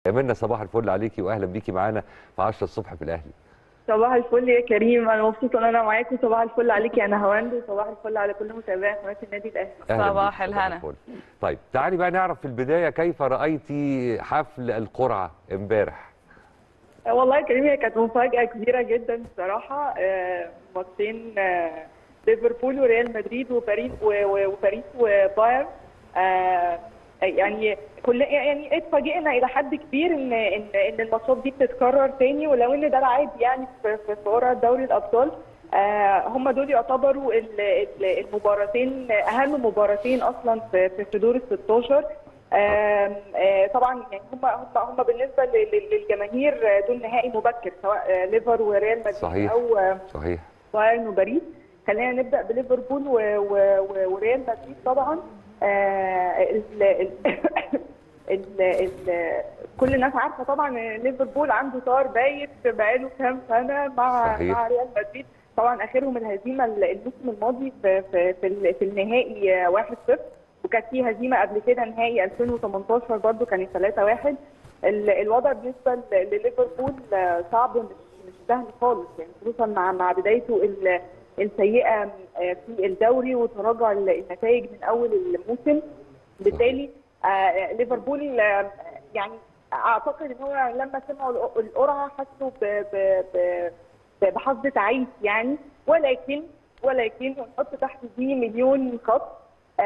منى صباح الفل عليكي واهلا بيكي معانا في 10 الصبح في الاهلي صباح الفل يا كريم انا مبسوطه ان انا معاكم صباح الفل عليك يا نهاوند وصباح الفل على كل متابعي قناه النادي الاهلي أهلاً صباح بيكي، الهنا. الفل. طيب تعالي بقى نعرف في البدايه كيف رايتي حفل القرعه امبارح والله يا كريم هي كانت مفاجاه كبيره جدا بصراحه آه، ماتشين آه، ليفربول وريال مدريد وباريس و- و- وباريس وبايرن آه، يعني كل يعني اتفاجئنا الى حد كبير ان ان ان الماتشات دي بتتكرر تاني ولو ان ده العادي يعني في في في قرعه دوري الابطال آه، هم دول يعتبروا ال- ال- المباراتين اهم مباراتين اصلا في في- في دور ال 16 آم، آه، طبعا يعني هم هم هم بالنسبه لل- لل- للجماهير آه، دول نهائي مبكر سواء آه، ليفر وريال مدريد صحيح. او آه، صحيح بايرن وباريس خلينا نبدا بليفربول و- و- و- وريال مدريد طبعا آه، ال ال ال ال كل الناس عارفه طبعا ان ليفربول عنده طار بايت بقاله كام سنه مع صحيح. مع ريال مدريد طبعا اخرهم الهزيمه الموسم الماضي في في في, ال- في النهائي آه، 1-0 وكانت في هزيمه قبل كده نهائي 2018 برضو كانت 3-1 ال- الوضع بالنسبه ل- لليفربول آه، صعب مش مش سهل خالص يعني خصوصا مع مع بدايته ال- السيئه آه، في الدوري وتراجع ال- النتائج من اول الموسم بالتالي آه، ليفربول آه، يعني اعتقد ان هو لما سمعوا الق- القرعه حسوا ب- ب- ب- ب- بحظ تعيس يعني ولكن ولكن ونحط تحت دي مليون خط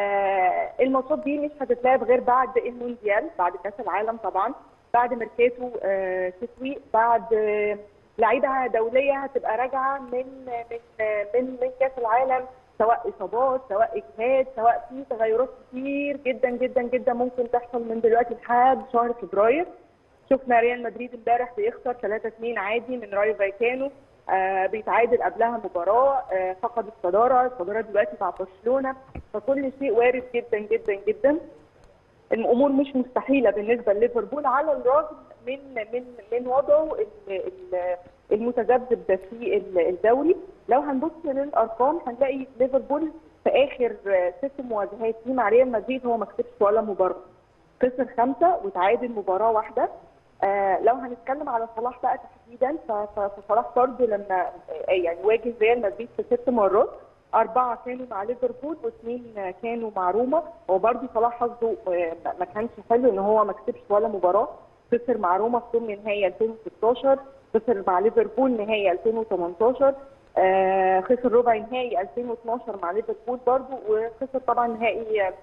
آه الماتشات دي مش هتتلعب غير بعد المونديال بعد كاس العالم طبعا بعد ميركاتو آه شتوي بعد آه لعيبه دوليه هتبقى راجعه من من آه من من كاس العالم سواء اصابات سواء اجهاد سواء في تغيرات كتير جدا جدا جدا ممكن تحصل من دلوقتي لحد شهر فبراير شفنا ريال مدريد امبارح بيخسر 3-2 عادي من رايو فايكانو آه بيتعادل قبلها مباراه آه فقد الصداره الصداره دلوقتي مع برشلونه فكل شيء وارد جدا جدا جدا الامور مش مستحيله بالنسبه لليفربول على الرغم من من من وضعه ال- ال- المتذبذب ده في ال- الدوري لو هنبص للارقام هنلاقي ليفربول في اخر آه، ست مواجهات ليه مع ريال مدريد هو ما كسبش ولا مباراه خسر خمسه وتعادل مباراه واحده آه لو هنتكلم على صلاح بقى تحديدا ف- ف- فصلاح برضه لما آه، يعني واجه ريال مدريد في ست مرات أربعة كانوا مع ليفربول واثنين آه، كانوا مع روما هو برضه صلاح حظه آه، ما- ما كانش حلو إن هو ما كسبش ولا مباراة خسر مع روما في ضمن نهائي 2016 خسر مع ليفربول نهائي 2018 آه خسر ربع نهائي 2012 مع ليفربول برضه وخسر طبعا نهائي آه،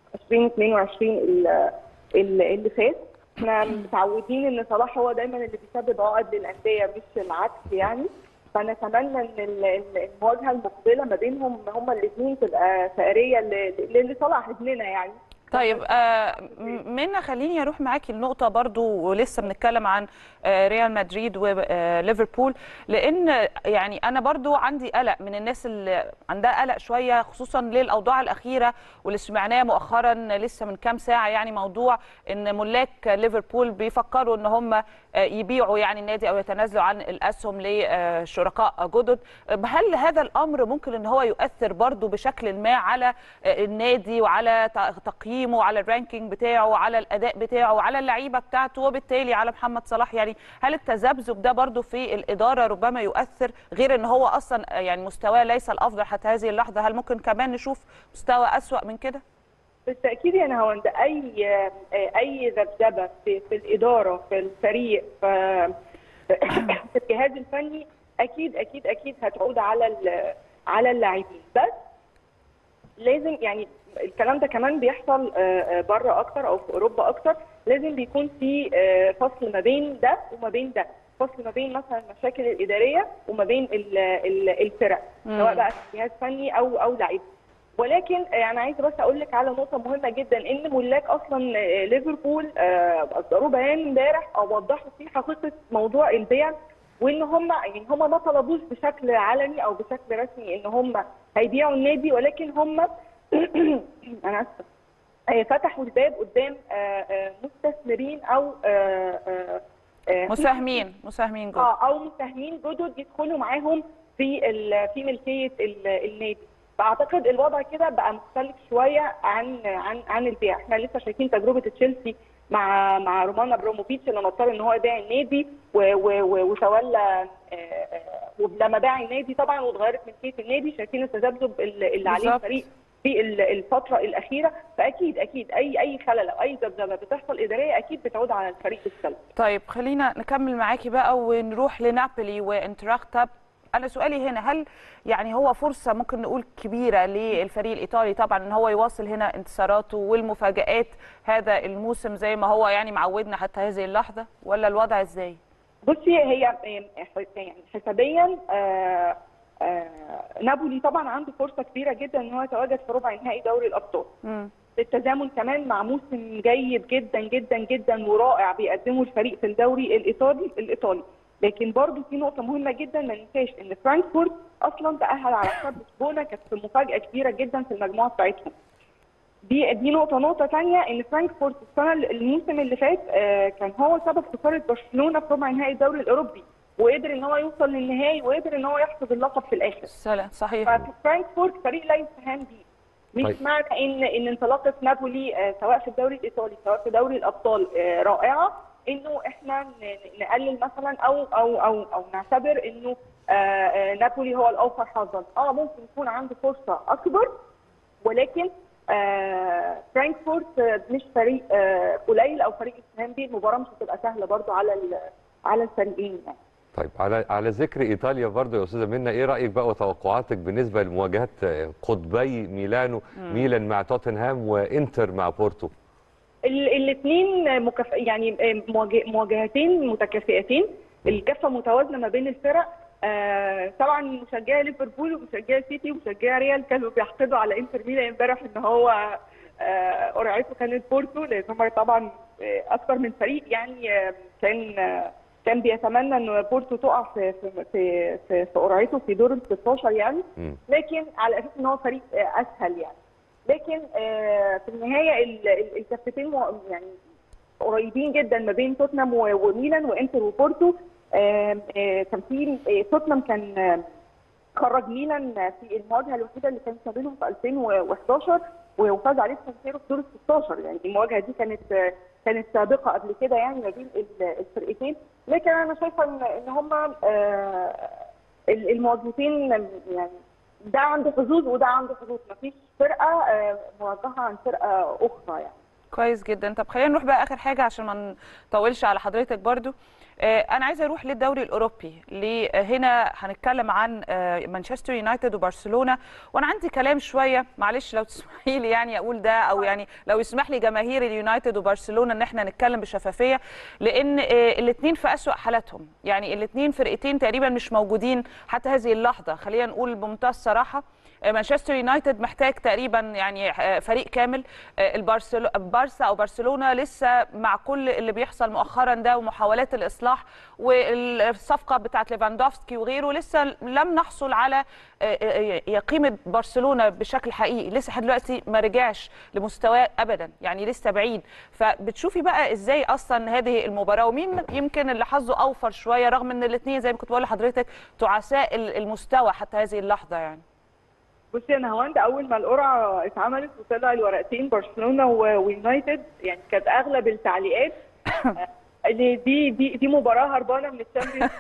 2022 ال- ال- اللي فات احنا متعودين ان صلاح هو دايما اللي بيسبب عقد للانديه مش العكس يعني فنتمنى ان ال- ال- المواجهه المقبله ما بينهم هما الاثنين تبقى ثأريه ل- ل- لصلاح ابننا يعني طيب آه م- منى خليني اروح معاكي النقطه برضو ولسه بنتكلم عن آه ريال مدريد وليفربول لان يعني انا برضو عندي قلق من الناس اللي عندها قلق شويه خصوصا للاوضاع الاخيره واللي سمعناه مؤخرا لسه من كام ساعه يعني موضوع ان ملاك ليفربول بيفكروا ان هم آه، يبيعوا يعني النادي او يتنازلوا عن الاسهم لشركاء جدد هل هذا الامر ممكن ان هو يؤثر برضو بشكل ما على آه، النادي وعلى ت- تقييمه وعلى الرانكينج بتاعه وعلى الاداء بتاعه وعلى اللعيبه بتاعته وبالتالي على محمد صلاح يعني هل التذبذب ده برضو في الاداره ربما يؤثر غير ان هو اصلا آه، يعني مستواه ليس الافضل حتى هذه اللحظه هل ممكن كمان نشوف مستوى اسوا من كده بالتاكيد يا نهاوند اي اي ذبذبه في, في الاداره في الفريق في, في الجهاز الفني اكيد اكيد اكيد هتعود على ال- على اللاعبين بس لازم يعني الكلام ده كمان بيحصل بره اكتر او في اوروبا اكتر لازم بيكون في آه، فصل ما بين ده وما بين ده فصل ما بين مثلا المشاكل الاداريه وما بين ال- ال- الفرق مم. سواء بقى جهاز فني او او لعيبه ولكن يعني عايزه بس اقول لك على نقطه مهمه جدا ان ملاك اصلا آه، ليفربول آه، اصدروا بيان امبارح او وضحوا فيه حقيقه موضوع البيع وان هم يعني هم ما طلبوش بشكل علني او بشكل رسمي ان هم هيبيعوا النادي ولكن هم انا اسفه آه، فتحوا الباب قدام آه، آه، مستثمرين او آه، آه، آه، مساهمين مساهمين جدا اه او مساهمين جدد يدخلوا معاهم في ال- في ملكيه ال- النادي فاعتقد الوضع كده بقى مختلف شويه عن عن عن البيع احنا لسه شايفين تجربه تشيلسي مع مع رومان ابراموفيتش لما اضطر ان هو يبيع النادي و- و- و- وتولى آه، آه، ولما باع النادي طبعا واتغيرت ملكيه النادي شايفين التذبذب اللي اللي عليه بالظبط. الفريق في ال- الفتره الاخيره فاكيد اكيد اي اي خلل او اي ذبذبه بتحصل اداريه اكيد بتعود على الفريق بالسلب طيب خلينا نكمل معاكي بقى ونروح لنابولي وانتراختا انا سؤالي هنا هل يعني هو فرصه ممكن نقول كبيره للفريق الايطالي طبعا ان هو يواصل هنا انتصاراته والمفاجات هذا الموسم زي ما هو يعني معودنا حتى هذه اللحظه ولا الوضع ازاي بصي هي آه، يعني حسابيا آه، آه، نابولي طبعا عنده فرصه كبيره جدا ان هو يتواجد في ربع نهائي دوري الابطال امم بالتزامن كمان مع موسم جيد جدا جدا جدا ورائع بيقدمه الفريق في الدوري الايطالي الايطالي لكن برضو في نقطه مهمه جدا ما ننساش ان فرانكفورت اصلا تاهل على حساب لشبونه كانت في مفاجاه كبيره جدا في المجموعه بتاعتهم دي دي نقطه نقطه ثانيه ان فرانكفورت السنه الموسم اللي فات آه، كان هو سبب خساره برشلونه في ربع نهائي الدوري الاوروبي وقدر ان هو يوصل للنهائي وقدر ان هو يحصد اللقب في الاخر سلام صحيح ففرانكفورت فريق لا يستهان به مش طيب. معنى ان ان انطلاقه نابولي آه، سواء في الدوري الايطالي سواء في دوري الابطال آه، رائعه انه احنا ن- نقلل مثلا او او او او نعتبر انه آه، آه، نابولي هو الاوفر حظا اه ممكن يكون عنده فرصه اكبر ولكن آه، فرانكفورت آه، مش فريق آه، قليل او فريق يستهان به المباراه مش هتبقى سهله برضو على ال- على الفريقين يعني طيب على على ذكر ايطاليا برضه يا استاذه منى ايه رايك بقى وتوقعاتك بالنسبه لمواجهات آه، قطبي ميلانو ميلان مع توتنهام وانتر مع بورتو الاثنين مكف... يعني مواجه- مواجهتين متكافئتين الكفه متوازنه ما بين الفرق آه طبعا مشجعي ليفربول ومشجعي سيتي ومشجعي ريال كانوا بيحقدوا على انتر ميلان امبارح ان هو آه قرعته كانت بورتو لان هم طبعا آه، اكثر من فريق يعني آه كان آه كان بيتمنى ان بورتو تقع في في في في, في قرعته في دور ال 16 يعني مم. لكن على اساس ان هو فريق آه، اسهل يعني لكن آه، في النهايه ال- ال- الكفتين مو- يعني قريبين جدا ما بين توتنهام و- وميلان وانتر وبورتو آم، آه، كان في آه، توتنهام كان آه، خرج ميلان في المواجهه الوحيده اللي كانت ما بينهم في 2011 وفاز عليه سانسيرو في دور ال 16 يعني المواجهه دي كانت آه، كانت سابقه قبل كده يعني ما بين ال- الفرقتين لكن انا شايفه ان ان هم المواجهتين يعني ده عنده حظوظ وده عنده حظوظ مفيش فرقه آه، موجهه عن فرقه اخرى يعني كويس جدا طب خلينا نروح بقى اخر حاجه عشان ما نطولش على حضرتك برضو آه، انا عايزه اروح للدوري الاوروبي ليه آه، هنا هنتكلم عن آه، مانشستر يونايتد وبرشلونه وانا عندي كلام شويه معلش لو تسمحي لي يعني اقول ده او يعني لو يسمح لي جماهير اليونايتد وبرشلونه ان احنا نتكلم بشفافيه لان الاثنين في اسوا حالاتهم يعني الاثنين فرقتين تقريبا مش موجودين حتى هذه اللحظه خلينا نقول بمنتهى الصراحه مانشستر يونايتد محتاج تقريبا يعني فريق كامل البرسلو بارسا او برشلونه لسه مع كل اللي بيحصل مؤخرا ده ومحاولات الاصلاح والصفقه بتاعت ليفاندوفسكي وغيره لسه لم نحصل على قيمه برشلونه بشكل حقيقي لسه لحد دلوقتي ما رجعش لمستواه ابدا يعني لسه بعيد فبتشوفي بقى ازاي اصلا هذه المباراه ومين يمكن اللي حظه اوفر شويه رغم ان الاثنين زي ما كنت بقول لحضرتك تعساء المستوى حتى هذه اللحظه يعني بصي انا هوند اول ما القرعه اتعملت وطلع الورقتين برشلونه ويونايتد يعني كانت اغلب التعليقات ان دي دي دي مباراه هربانه من الشامبيونز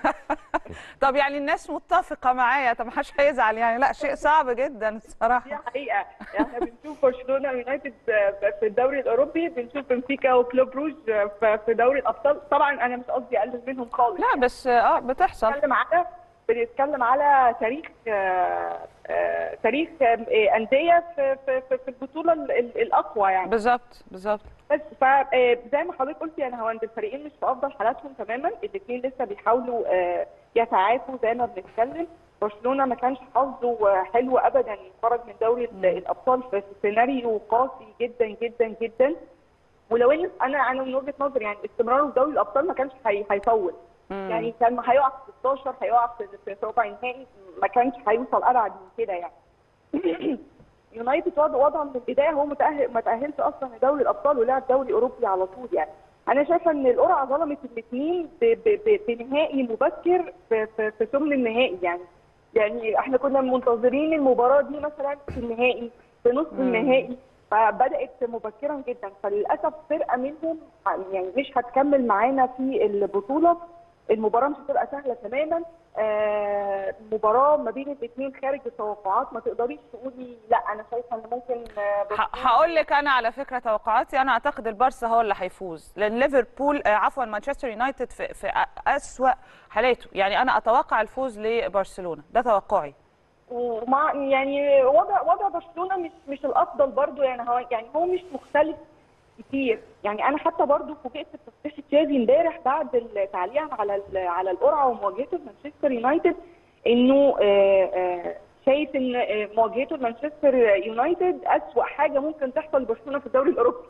طب يعني الناس متفقه معايا طب ما حدش هيزعل يعني لا شيء صعب جدا دي الصراحه حقيقه احنا بنشوف برشلونه ويونايتد في الدوري الاوروبي بنشوف بنفيكا وكلوب روج في دوري الابطال طبعا انا مش قصدي اقلل منهم خالص لا بس اه بتحصل بنتكلم على بنتكلم على تاريخ آه، آه، تاريخ آه، انديه في في في في البطوله ال- ال- الاقوى يعني بالظبط بالظبط بس فزي ما حضرتك قلتي انا هو عند الفريقين مش في افضل حالاتهم تماما الاثنين لسه بيحاولوا آه، يتعافوا زي ما بنتكلم برشلونه ما كانش حظه آه، حلو ابدا يخرج من دوري ال- الابطال في في سيناريو قاسي جدا جدا جدا ولو ان انا انا من وجهه نظري يعني استمراره في دوري الابطال ما كانش هي- هيطول مم. يعني كان هيقع في 16 هيقع في في في ربع النهائي ما كانش هيوصل ابعد من كده يعني يونايتد وضع وضع من البدايه هو متاهل ما تاهلش اصلا لدوري الابطال ولعب دوري اوروبي على طول يعني انا شايفه ان القرعه ظلمت الاثنين بنهائي مبكر في في, في ثمن النهائي يعني يعني احنا كنا منتظرين المباراه دي مثلا في النهائي في نصف النهائي فبدات مبكرا جدا فللاسف فرقه منهم يعني مش هتكمل معانا في البطوله المباراه مش هتبقى سهله تماما آه، مباراه ما بين الاثنين خارج التوقعات ما تقدريش تقولي لا انا شايفه ان ممكن آه، برشلونة- هقول لك انا على فكره توقعاتي انا اعتقد البارسا هو اللي هيفوز لان ليفربول آه، عفوا مانشستر يونايتد في في اسوا حالاته يعني انا اتوقع الفوز لبرشلونه ده توقعي ومع يعني وضع وضع برشلونه مش مش الافضل برضو يعني هو يعني هو مش مختلف كتير يعني انا حتى برضو فوجئت بتصريح تشافي امبارح بعد التعليق على ال- على القرعه ومواجهته مانشستر يونايتد انه آه، آه، شايف ان آه، مواجهته لمانشستر يونايتد اسوأ حاجه ممكن تحصل لبرشلونه في الدوري الاوروبي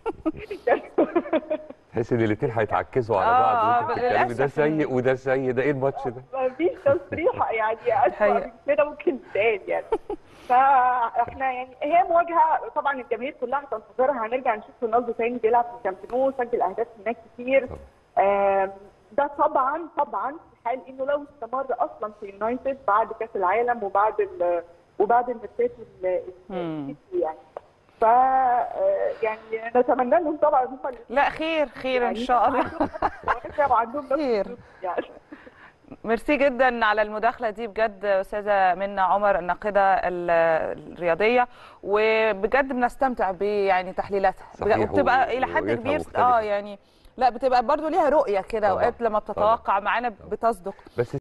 تحس ان الاثنين هيتعكزوا على آه، بعض آه، وانت بتتكلمي ده للأسف. سيء وده سيء ده ايه الماتش ده؟ ما فيش تصريح يعني اسوء الحقيقة. من كده ممكن تتقال يعني فاحنا يعني هي مواجهه طبعا الجماهير كلها هتنتظرها هنرجع نشوف رونالدو تاني بيلعب في الكامب نو سجل اهداف هناك كتير آم، ده طبعا طبعا في حال انه لو استمر اصلا في يونايتد بعد كاس العالم وبعد ال وبعد الماتشات ال- مم. ال- يعني ف آه، يعني نتمنى لهم طبعا هم اللي- لا خير خير ان يعني شاء الله عندهم نفس الواسع وعندهم نفس خير. الظروف يعني ميرسي جدا على المداخله دي بجد استاذه منى عمر الناقده ال- الرياضيه وبجد بنستمتع ب يعني تحليلاتها صحيح، وبتبقى الى حد ورؤيتها كبير مختلفة. اه يعني لا بتبقى برضو ليها رؤيه كده طبعاً، اوقات لما طبعاً. بتتوقع معانا بتصدق بس